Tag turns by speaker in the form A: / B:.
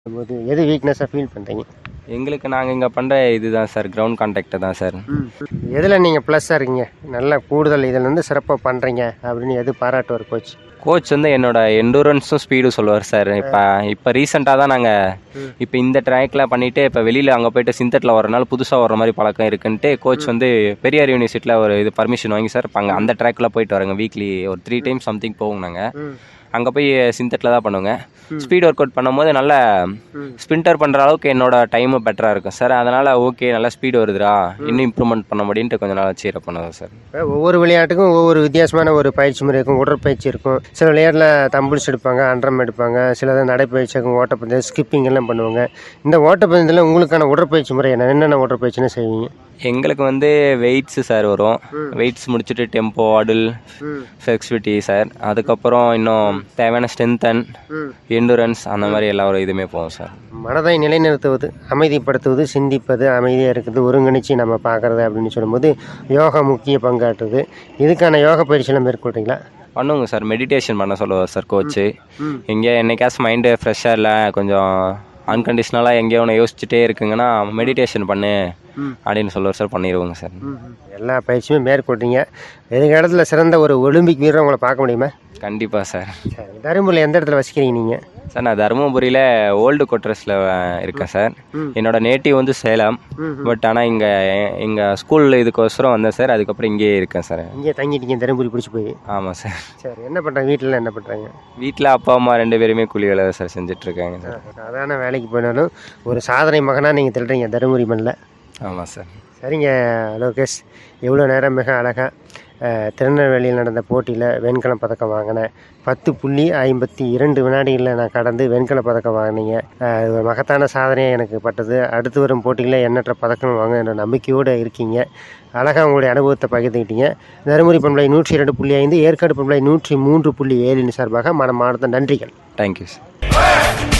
A: போது எது வீக்னஸாக ஃபீல் பண்ணுறீங்க
B: எங்களுக்கு நாங்கள் இங்கே பண்ணுற இதுதான் சார் கிரவுண்ட் கான்டாக்ட் தான் சார்
A: எதில் நீங்கள் ப்ளஸ்ஸாக இருக்கீங்க நல்லா கூடுதல் இதில் வந்து சிறப்பாக பண்ணுறீங்க அப்படின்னு எது பாராட்டுவார் கோச்
B: கோச் வந்து என்னோட எண்டூரன்ஸும் ஸ்பீடும் சொல்லுவார் சார் இப்போ இப்போ ரீசெண்டாக தான் நாங்கள் இப்போ இந்த ட்ராக்ல பண்ணிட்டு இப்போ வெளியில் அங்கே போயிட்டு சிந்தட்டில் வரனால புதுசாக வர மாதிரி பழக்கம் இருக்குன்ட்டு கோச் வந்து பெரியார் யூனிவர்சிட்டியில் ஒரு இது பர்மிஷன் வாங்கி சார் இப்போ அங்கே அந்த ட்ராக்ல போயிட்டு வரேங்க வீக்லி ஒரு த்ரீ டைம்ஸ் சம்திங் போவோம் நாங்கள் அங்கே போய் சிந்தட்டில் தான் பண்ணுவோங்க ஸ்பீட் ஒர்க் அவுட் பண்ணும்போது நல்ல ஸ்பிரிண்டர் பண்ணுற அளவுக்கு என்னோட டைமு பெட்டராக இருக்கும் சார் அதனால் ஓகே நல்லா ஸ்பீடு வருதுடா இன்னும் இம்ப்ரூவ்மெண்ட் பண்ண முடியுன்ட்டு கொஞ்ச நாள் சீரப் பண்ணுவேன் சார்
A: இப்போ ஒவ்வொரு விளையாட்டுக்கும் ஒவ்வொரு வித்தியாசமான ஒரு பயிற்சி முறை இருக்கும் உடற்பயிற்சி இருக்கும் சில விளையாட்டில் தம்பிள்ஸ் எடுப்பாங்க அன்றம் எடுப்பாங்க சிலது நடைப்பயிற்சி இருக்கும் ஓட்டப்பந்தயம் ஸ்கிப்பிங் எல்லாம் பண்ணுவாங்க இந்த ஓட்டப்பந்தயத்தில் உங்களுக்கான உடற்பயிற்சி முறை என்ன என்னென்ன உடற்பயிற்சின்னு செய்வீங்க
B: எங்களுக்கு வந்து வெயிட்ஸ் சார் வரும் வெயிட்ஸ் முடிச்சுட்டு டெம்போ அடில் ஃப்ளெக்சிபிலிட்டி சார் அதுக்கப்புறம் இன்னும் தேவையான ஸ்ட்ரென்தன் எண்டூரன்ஸ் அந்த மாதிரி எல்லா ஒரு இதுவுமே போகும் சார்
A: மனதை நிலைநிறுத்துவது அமைதிப்படுத்துவது சிந்திப்பது அமைதியாக இருக்குது ஒருங்கிணைச்சி நம்ம பார்க்குறது அப்படின்னு சொல்லும்போது யோகா முக்கிய பங்காற்றுது இதுக்கான யோகா பயிற்சியெல்லாம் மேற்கொள்றீங்களா
B: பண்ணுங்க சார் மெடிடேஷன் பண்ண சொல்லுவார் சார் கோச்சு எங்கேயா என்னைக்காச்சும் மைண்டு ஃப்ரெஷ்ஷாக இல்லை கொஞ்சம் அன்கண்டிஷ்னலாக எங்கேயோ ஒன்று யோசிச்சுட்டே இருக்குங்கன்னா மெடிடேஷன் பண்ணு அப்படின்னு சொல்லுவார் சார் பண்ணிடுவோங்க சார்
A: எல்லா பயிற்சியுமே மேற்கொள்றீங்க எதிர்காலத்தில் சிறந்த ஒரு ஒலிம்பிக் வீரரை உங்களை பார்க்க முடியுமா
B: கண்டிப்பாக சார்
A: சரி தருமபுரியில் எந்த இடத்துல வசிக்கிறீங்க நீங்கள்
B: சார் நான் தருமபுரியில் ஓல்டு கொட்ரஸில் இருக்கேன் சார் என்னோட நேட்டிவ் வந்து சேலம் பட் ஆனால் இங்கே எங்கள் ஸ்கூல் இதுக்கோசரம் வந்தேன் சார் அதுக்கப்புறம் இங்கேயே இருக்கேன் சார்
A: இங்கே தங்கிட்டீங்க தருமபுரி பிடிச்சி போய்
B: ஆமாம் சார்
A: சரி என்ன பண்ணுறாங்க வீட்டில் என்ன பண்ணுறாங்க
B: வீட்டில் அப்பா அம்மா ரெண்டு பேருமே கூலி வேலை தான் சார் செஞ்சிட்ருக்காங்க சார்
A: சாதாரண வேலைக்கு போனாலும் ஒரு சாதனை மகனாக நீங்கள் திட்டுறீங்க தருமபுரி மண்ணில்
B: ஆமாம் சார்
A: சரிங்க லோகேஷ் எவ்வளோ நேரம் மிக அழகாக திருநெல்வேலியில் நடந்த போட்டியில் வெண்கலம் பதக்கம் வாங்கினேன் பத்து புள்ளி ஐம்பத்தி இரண்டு வினாடிகளில் நான் கடந்து வெண்கல பதக்கம் வாங்கினீங்க அஹ், இது ஒரு மகத்தான சாதனையாக எனக்கு பட்டது அடுத்து வரும் போட்டிகளில் எண்ணற்ற பதக்கம் வாங்க என்ற நம்பிக்கையோடு இருக்கீங்க அழகாக உங்களுடைய அனுபவத்தை பகிர்ந்துக்கிட்டீங்க தருமபுரி பண்பலை நூற்றி இரண்டு புள்ளி ஐந்து ஏற்காடு பண்பலை நூற்றி மூன்று புள்ளி ஏழின் சார்பாக மனமார்ந்த நன்றிகள்
B: தேங்க்யூ சார்